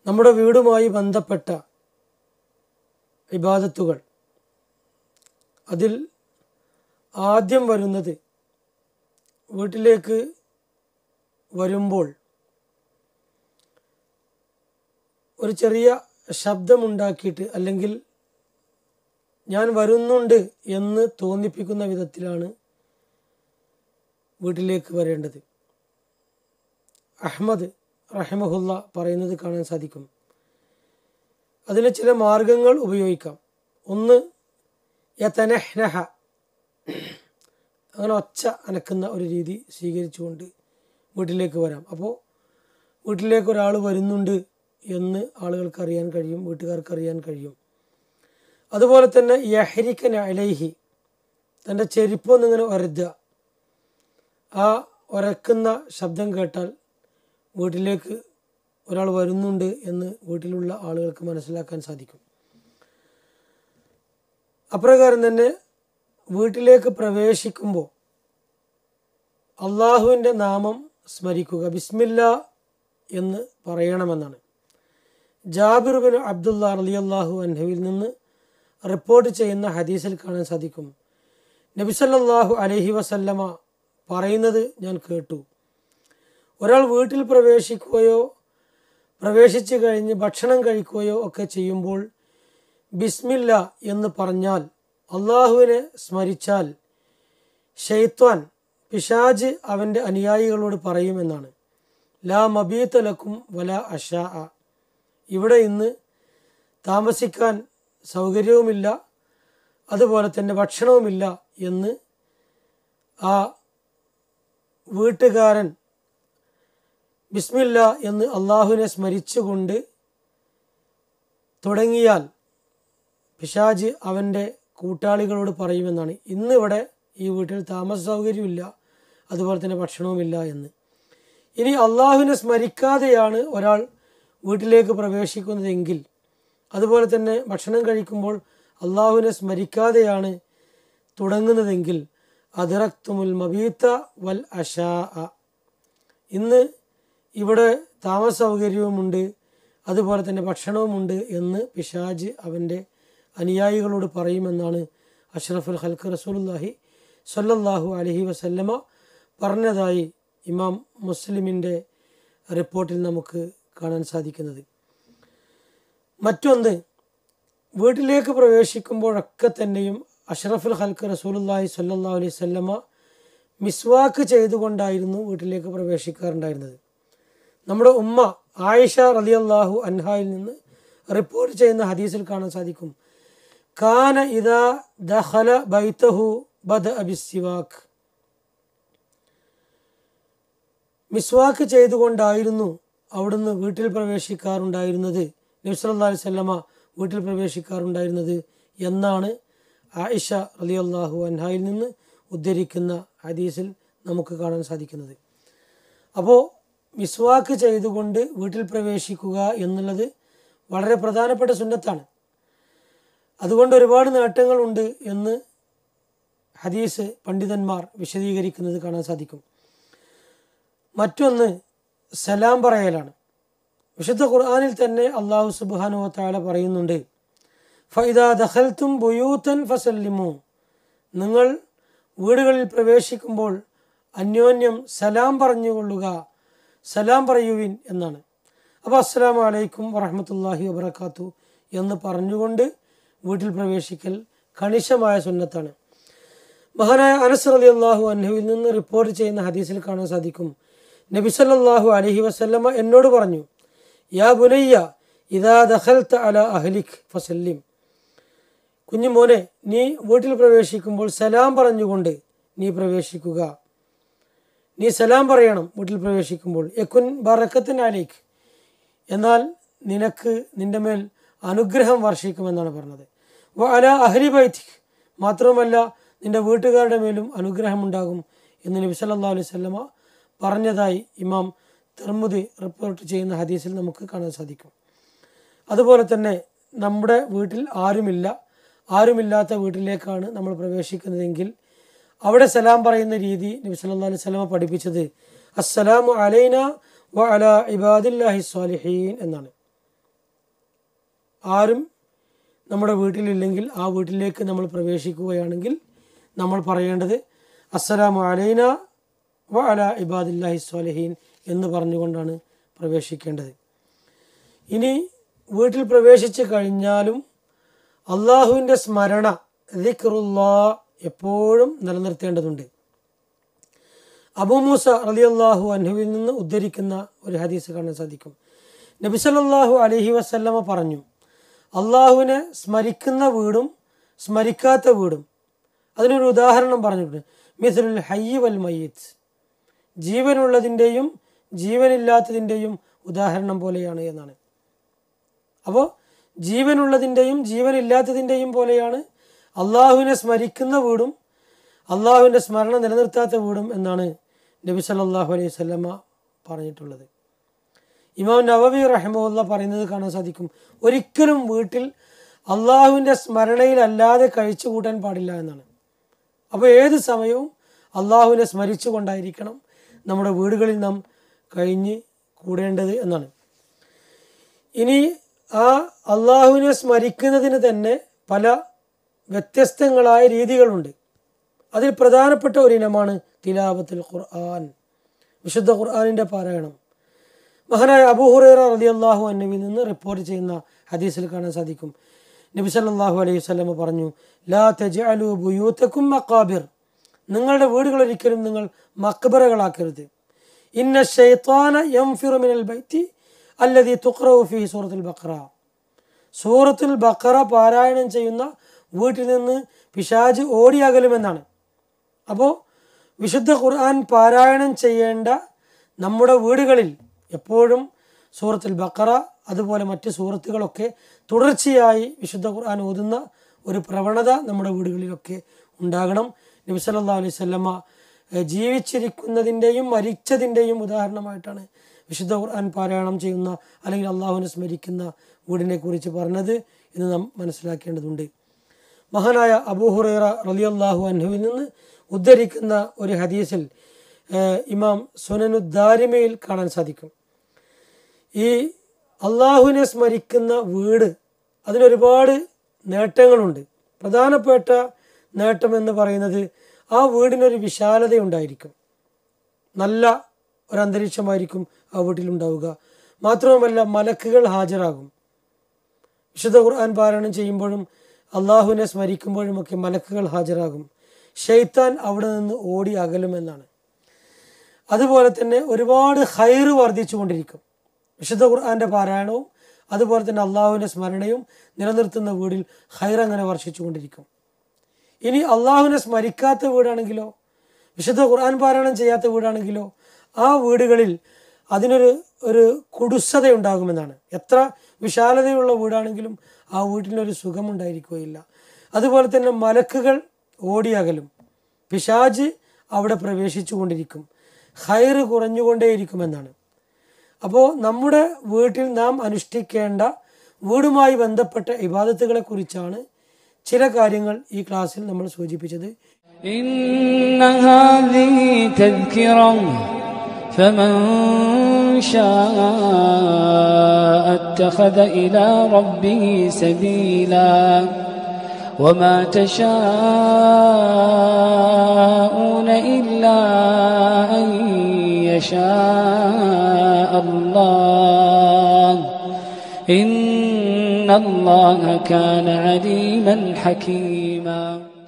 നമ്മുടെ വീടുമായി ബന്ധപ്പെട്ട ഇബാദത്തുകൾ അതിൽ ആദ്യം വരുന്നത് വീട്ടിലേക്ക് വരുമ്പോൾ ഒരു ചെറിയ ശബ്ദമുണ്ടാക്കിയിട്ട് അല്ലെങ്കിൽ ഞാൻ വരുന്നുണ്ട് എന്ന് തോന്നിപ്പിക്കുന്ന വിധത്തിലാണ് വീട്ടിലേക്ക് വരേണ്ടത് അഹമ്മദ് റഹമഹുല്ല പറയുന്നത് കാണാൻ സാധിക്കും അതിന് ചില മാർഗങ്ങൾ ഉപയോഗിക്കാം ഒന്ന് യതനഹ്നഹ അങ്ങനെ ഒച്ച അനക്കുന്ന ഒരു രീതി സ്വീകരിച്ചുകൊണ്ട് വീട്ടിലേക്ക് വരാം അപ്പോൾ വീട്ടിലേക്ക് ഒരാൾ വരുന്നുണ്ട് എന്ന് ആളുകൾക്ക് അറിയാൻ കഴിയും വീട്ടുകാർക്ക് അറിയാൻ കഴിയും അതുപോലെ തന്നെ യഹരിക്കൻ അലൈഹി തൻ്റെ ചെരുപ്പൊന്നിങ്ങനെ ഒരതുക ആ ഒരക്കുന്ന ശബ്ദം കേട്ടാൽ വീട്ടിലേക്ക് ഒരാൾ വരുന്നുണ്ട് എന്ന് വീട്ടിലുള്ള ആളുകൾക്ക് മനസ്സിലാക്കാൻ സാധിക്കും അപ്രകാരം തന്നെ വീട്ടിലേക്ക് പ്രവേശിക്കുമ്പോൾ അള്ളാഹുവിൻ്റെ നാമം സ്മരിക്കുക ബിസ്മില്ല എന്ന് പറയണമെന്നാണ് ജാബിർ ബിൻ അബ്ദുള്ള അലി അള്ളാഹു അൻഹുവിൽ നിന്ന് റിപ്പോർട്ട് ചെയ്യുന്ന ഹദീസിൽ കാണാൻ സാധിക്കും നബിസല്ലാഹു അലഹി വസല്ലമ പറയുന്നത് ഞാൻ കേട്ടു ഒരാൾ വീട്ടിൽ പ്രവേശിക്കുകയോ പ്രവേശിച്ചു കഴിഞ്ഞ് ഭക്ഷണം കഴിക്കുകയോ ഒക്കെ ചെയ്യുമ്പോൾ ബിസ്മില്ല എന്ന് പറഞ്ഞാൽ അള്ളാഹുവിനെ സ്മരിച്ചാൽ ഷെയ്ത്വാൻ പിശാജ് അവൻ്റെ അനുയായികളോട് പറയുമെന്നാണ് ലാ മബീത്തലക്കും വല അഷാ ഇവിടെ ഇന്ന് താമസിക്കാൻ സൗകര്യവുമില്ല അതുപോലെ തന്നെ ഭക്ഷണവുമില്ല എന്ന് ആ വീട്ടുകാരൻ ബിസ്മില്ല എന്ന് അള്ളാഹുവിനെ സ്മരിച്ചുകൊണ്ട് തുടങ്ങിയാൽ പിശാജ് അവൻ്റെ കൂട്ടാളികളോട് പറയുമെന്നാണ് ഇന്ന് ഇവിടെ ഈ വീട്ടിൽ താമസ സൗകര്യമില്ല അതുപോലെ തന്നെ ഭക്ഷണവുമില്ല എന്ന് ഇനി അള്ളാഹുവിനെ സ്മരിക്കാതെയാണ് ഒരാൾ വീട്ടിലേക്ക് പ്രവേശിക്കുന്നതെങ്കിൽ അതുപോലെ തന്നെ ഭക്ഷണം കഴിക്കുമ്പോൾ അള്ളാഹുവിനെ സ്മരിക്കാതെയാണ് തുടങ്ങുന്നതെങ്കിൽ അതിറക്തുമുൽ മബീത്ത വൽ അഷാ ഇന്ന് ഇവിടെ താമസ സൗകര്യവുമുണ്ട് അതുപോലെ തന്നെ ഭക്ഷണവുമുണ്ട് എന്ന് പിശാജ് അവൻ്റെ അനുയായികളോട് പറയുമെന്നാണ് അഷ്റഫുൽ ഹൽക്ക് റസൂലുല്ലാഹി സല്ലല്ലാഹു അലഹി വസല്ലമ പറഞ്ഞതായി ഇമാം മുസ്ലിമിൻ്റെ റിപ്പോർട്ടിൽ നമുക്ക് കാണാൻ സാധിക്കുന്നത് മറ്റൊന്ന് വീട്ടിലേക്ക് പ്രവേശിക്കുമ്പോഴൊക്കെ തന്നെയും അഷ്റഫുൽ ഹൽക്ക് റസൂലുല്ലാഹി സല്ലല്ലാഹു അലൈഹി വസല്ലമ മിസ്വാക്ക് ചെയ്തുകൊണ്ടായിരുന്നു വീട്ടിലേക്ക് പ്രവേശിക്കാറുണ്ടായിരുന്നത് നമ്മുടെ ഉമ്മ ആയിഷ റളിയല്ലാഹു അൻഹായിൽ നിന്ന് റിപ്പോർട്ട് ചെയ്യുന്ന ഹദീസിൽ കാണാൻ സാധിക്കും കാന ഇദാ ദഖല ബൈത്തഹു ബദ അബിസിവാക്ക് മിസ്വാക്ക് ചെയ്തുകൊണ്ടായിരുന്നു അവിടുന്ന് വീട്ടിൽ പ്രവേശിക്കാറുണ്ടായിരുന്നത് നബ്സല്ലാ അലൈഹി സ്വല്ലമ വീട്ടിൽ പ്രവേശിക്കാറുണ്ടായിരുന്നത് എന്നാണ് ആയിഷ അലി അള്ളാഹു അൻഹായിൽ നിന്ന് ഉദ്ധരിക്കുന്ന ഹദീസിൽ നമുക്ക് കാണാൻ സാധിക്കുന്നത് അപ്പോൾ മിസ്വാക്ക് ചെയ്തുകൊണ്ട് വീട്ടിൽ പ്രവേശിക്കുക എന്നുള്ളത് വളരെ പ്രധാനപ്പെട്ട സുന്നത്താണ് അതുകൊണ്ട് ഒരുപാട് നേട്ടങ്ങളുണ്ട് എന്ന് ഹദീസ് പണ്ഡിതന്മാർ വിശദീകരിക്കുന്നത് കാണാൻ സാധിക്കും മറ്റൊന്ന് സലാം പറയലാണ് വിശുദ്ധ ഖുർആാനിൽ തന്നെ അള്ളാഹു സുബാനു താല പറയുന്നുണ്ട് ഫൈദ ദഖൽത്തും ബുയൂത്തൻ ഫസല്ലിമു നിങ്ങൾ വീടുകളിൽ പ്രവേശിക്കുമ്പോൾ അന്യോന്യം സലാം പറഞ്ഞുകൊള്ളുക സലാം പറയുവിൻ എന്നാണ് അപ്പോൾ അസ്സാം വലൈക്കും വറഹമത്തല്ലാഹി വബർക്കാത്തു എന്ന് പറഞ്ഞുകൊണ്ട് വീട്ടിൽ പ്രവേശിക്കൽ കണിശമായ സുന്നത്താണ് മഹാനായ അനസ് അലി അള്ളാഹു അൻഹുവിൽ നിന്ന് റിപ്പോർട്ട് ചെയ്യുന്ന ഹദീസിൽ കാണാൻ സാധിക്കും നബി സല്ലല്ലാഹു അലൈഹി വസല്ലമ എന്നോട് പറഞ്ഞു യാ ബുനയ്യ ഇദാ ദഖൽത അല അഹ്ലിക് ഫസല്ലിം കുഞ്ഞു മോനെ നീ വീട്ടിൽ പ്രവേശിക്കുമ്പോൾ സലാം പറഞ്ഞുകൊണ്ട് നീ പ്രവേശിക്കുക നീ സലാം പറയണം വീട്ടിൽ പ്രവേശിക്കുമ്പോൾ യക്കുൻ ബറക്കത്തിൻ അലൈക്ക് എന്നാൽ നിനക്ക് നിന്റെ മേൽ അനുഗ്രഹം വർഷിക്കുമെന്നാണ് പറഞ്ഞത് വ അല അഹ്ലി ബൈത്തിക് മാത്രമല്ല നിന്റെ വീട്ടുകാരുടെ മേലും അനുഗ്രഹമുണ്ടാകും എന്ന് നബി സല്ലല്ലാഹു അലൈഹി വസല്ലമ പറഞ്ഞതായി ഇമാം തിർമുദി റിപ്പോർട്ട് ചെയ്യുന്ന ഹദീസിൽ നമുക്ക് കാണാൻ സാധിക്കും അതുപോലെ തന്നെ നമ്മുടെ വീട്ടിൽ ആരുമില്ല ആരുമില്ലാത്ത വീട്ടിലേക്കാണ് നമ്മൾ പ്രവേശിക്കുന്നതെങ്കിൽ അവിടെ സലാം പറയുന്ന രീതി നബി സല്ലല്ലാഹു അലൈഹി വസല്ലമ പഠിപ്പിച്ചത് അസ്സലാമു അലൈന വ അല ഇബാദില്ലാഹി സ്വാലിഹീൻ എന്നാണ് ആരും നമ്മുടെ വീട്ടിലില്ലെങ്കിൽ ആ വീട്ടിലേക്ക് നമ്മൾ പ്രവേശിക്കുകയാണെങ്കിൽ നമ്മൾ പറയേണ്ടത് അസ്സലാമു അലൈന വ അല ഇബാദില്ലാഹി സ്വാലഹീൻ എന്ന് പറഞ്ഞുകൊണ്ടാണ് പ്രവേശിക്കേണ്ടത് ഇനി വീട്ടിൽ പ്രവേശിച്ച് കഴിഞ്ഞാലും അള്ളാഹുവിൻ്റെ സ്മരണ ദിക്റുല്ലാ എപ്പോഴും നിലനിർത്തേണ്ടതുണ്ട് അബൂ മൂസ റളിയല്ലാഹു അൻഹുവിൽ നിന്ന് ഉദ്ധരിക്കുന്ന ഒരു ഹദീസ് കാണാൻ സാധിക്കും നബി സല്ലല്ലാഹു അലൈഹി വസല്ലമ പറഞ്ഞു അള്ളാഹുവിനെ സ്മരിക്കുന്ന വീടും സ്മരിക്കാത്ത വീടും അതിനൊരു ഉദാഹരണം പറഞ്ഞിട്ടുണ്ട് മിഥുൽ ഹയ്യി വൽ മയ്യത്ത് ജീവനുള്ളതിൻ്റെയും ജീവനില്ലാത്തതിൻ്റെയും ഉദാഹരണം പോലെയാണ് എന്നാണ് അപ്പോൾ ജീവനുള്ളതിൻ്റെയും ജീവനില്ലാത്തതിൻ്റെയും പോലെയാണ് അള്ളാഹുവിനെ സ്മരിക്കുന്ന വീടും അള്ളാഹുവിൻ്റെ സ്മരണ നിലനിർത്താത്ത വീടും എന്നാണ് നബി സല്ലല്ലാഹു അലൈഹി വസല്ലമ പറഞ്ഞിട്ടുള്ളത് ഇമാം നവവി റഹ്മുല്ല പറയുന്നത് കാണാൻ സാധിക്കും ഒരിക്കലും വീട്ടിൽ അള്ളാഹുവിൻ്റെ സ്മരണയിലല്ലാതെ കഴിച്ചു കൂട്ടാൻ പാടില്ല എന്നാണ് അപ്പോൾ ഏത് സമയവും അള്ളാഹുവിനെ സ്മരിച്ചു കൊണ്ടായിരിക്കണം നമ്മുടെ വീടുകളിൽ നാം കഴിഞ്ഞ് കൂടേണ്ടത് എന്നാണ് ഇനി ആ അള്ളാഹുവിനെ സ്മരിക്കുന്നതിന് തന്നെ പല വ്യത്യസ്തങ്ങളായ രീതികളുണ്ട് അതിൽ പ്രധാനപ്പെട്ട ഒരു ഇനമാണ് തിലാവത്തുൽ ഖുർആൻ വിശുദ്ധ ഖുർആാനിൻ്റെ പാരായണം മഹാനായ അബൂഹുറൈറ റളിയല്ലാഹു അന്നുവിൽ നിന്ന് റിപ്പോർട്ട് ചെയ്യുന്ന ഹദീസിൽ കാണാൻ സാധിക്കും നബി സല്ലല്ലാഹു അലൈഹി വസല്ലമ പറഞ്ഞു ലാ തജ്അലു ബുയൂത്തക്കും മഖാബിർ നിങ്ങളുടെ വീടുകൾ ഒരിക്കലും നിങ്ങൾ മക്ബറകളാക്കരുത് ഇന്ന ഷൈത്താന യംഫിറു മിനൽ ബൈത്തി അല്ലദീ തുഖ്റഉ ഫീഹി സൂറത്തുൽ ബഖറ സൂറത്തുൽ ബഖറ പാരായണം ചെയ്യുന്ന വീട്ടിൽ നിന്ന് പിശാജ് ഓടിയകലുമെന്നാണ് അപ്പോൾ വിശുദ്ധ ഖുർആൻ പാരായണം ചെയ്യേണ്ട നമ്മുടെ വീടുകളിൽ എപ്പോഴും സൂറത്തുൽ ബക്കറ അതുപോലെ മറ്റ് സൂറത്തുകളൊക്കെ തുടർച്ചയായി വിശുദ്ധ ഖുർആൻ ഓതുന്ന ഒരു പ്രവണത നമ്മുടെ വീടുകളിലൊക്കെ ഉണ്ടാകണം നബി സല്ലല്ലാഹു അലൈഹി വസല്ലമ ഏഹ്, ജീവിച്ചിരിക്കുന്നതിൻ്റെയും മരിച്ചതിൻ്റെയും ഉദാഹരണമായിട്ടാണ് വിശുദ്ധ ഖുർആൻ പാരായണം ചെയ്യുന്ന അല്ലെങ്കിൽ അള്ളാഹുവിനെ സ്മരിക്കുന്ന വീടിനെ കുറിച്ച് പറഞ്ഞത് എന്ന് നാം മനസ്സിലാക്കേണ്ടതുണ്ട് മഹാനായ അബൂഹുറൈറ റളിയല്ലാഹു അൻഹുവിൽ നിന്ന് ഉദ്ധരിക്കുന്ന ഒരു ഹദീസിൽ ഏഹ്, ഇമാം സുനനുദ്ദാരിമയിൽ കാണാൻ സാധിക്കും ഈ അള്ളാഹുവിനെ സ്മരിക്കുന്ന വീട് അതിനൊരുപാട് നേട്ടങ്ങളുണ്ട് പ്രധാനപ്പെട്ട നേട്ടം എന്ന് പറയുന്നത് ആ വീടിനൊരു വിശാലതയുണ്ടായിരിക്കും നല്ല ഒരു അന്തരീക്ഷമായിരിക്കും ആ വീട്ടിലുണ്ടാവുക മാത്രവുമല്ല മലക്കുകൾ ഹാജരാകും വിശുദ്ധ ഖുർആൻ പാരായണം ചെയ്യുമ്പോഴും അള്ളാഹുവിനെ സ്മരിക്കുമ്പോഴുമൊക്കെ മലക്കുകൾ ഹാജരാകും ഷെയ്ത്താൻ അവിടെ നിന്ന് ഓടി അകലുമെന്നാണ് അതുപോലെ തന്നെ ഒരുപാട് ഹൈറ് വർദ്ധിച്ചു കൊണ്ടിരിക്കും വിശുദ്ധ ഖുർആന്റെ പാരായണവും അതുപോലെ തന്നെ അള്ളാഹുവിൻ്റെ സ്മരണയും നിലനിർത്തുന്ന വീടിൽ ഹൈർ അങ്ങനെ വർഷിച്ചു കൊണ്ടിരിക്കും ഇനി അള്ളാഹുവിനെ സ്മരിക്കാത്ത വീടാണെങ്കിലോ വിശുദ്ധ ഖുർആൻ പാരായണം ചെയ്യാത്ത വീടാണെങ്കിലോ ആ വീടുകളിൽ അതിനൊരു ഒരു കുടുസത ഉണ്ടാകുമെന്നാണ് എത്ര വിശാലതയുള്ള വീടാണെങ്കിലും ആ വീട്ടിനൊരു സുഖമുണ്ടായിരിക്കുകയില്ല അതുപോലെ തന്നെ മലക്കുകൾ ഓടിയകലും പിശാജ് അവിടെ പ്രവേശിച്ചു കൊണ്ടിരിക്കും ഹൈറ് കുറഞ്ഞുകൊണ്ടേയിരിക്കുമെന്നാണ് അപ്പോൾ നമ്മുടെ വീട്ടിൽ നാം അനുഷ്ഠിക്കേണ്ട വീടുമായി ബന്ധപ്പെട്ട ഇബാദത്തുകളെ കുറിച്ചാണ് ചില കാര്യങ്ങൾ ഈ ക്ലാസ്സിൽ നമ്മൾ സൂചിപ്പിച്ചത് إن هذه تذكرة فمن شاء اتخذ إلى ربه سبيلا وما تشاءون إلا أن يشاء الله إن الله كان عليما حكيما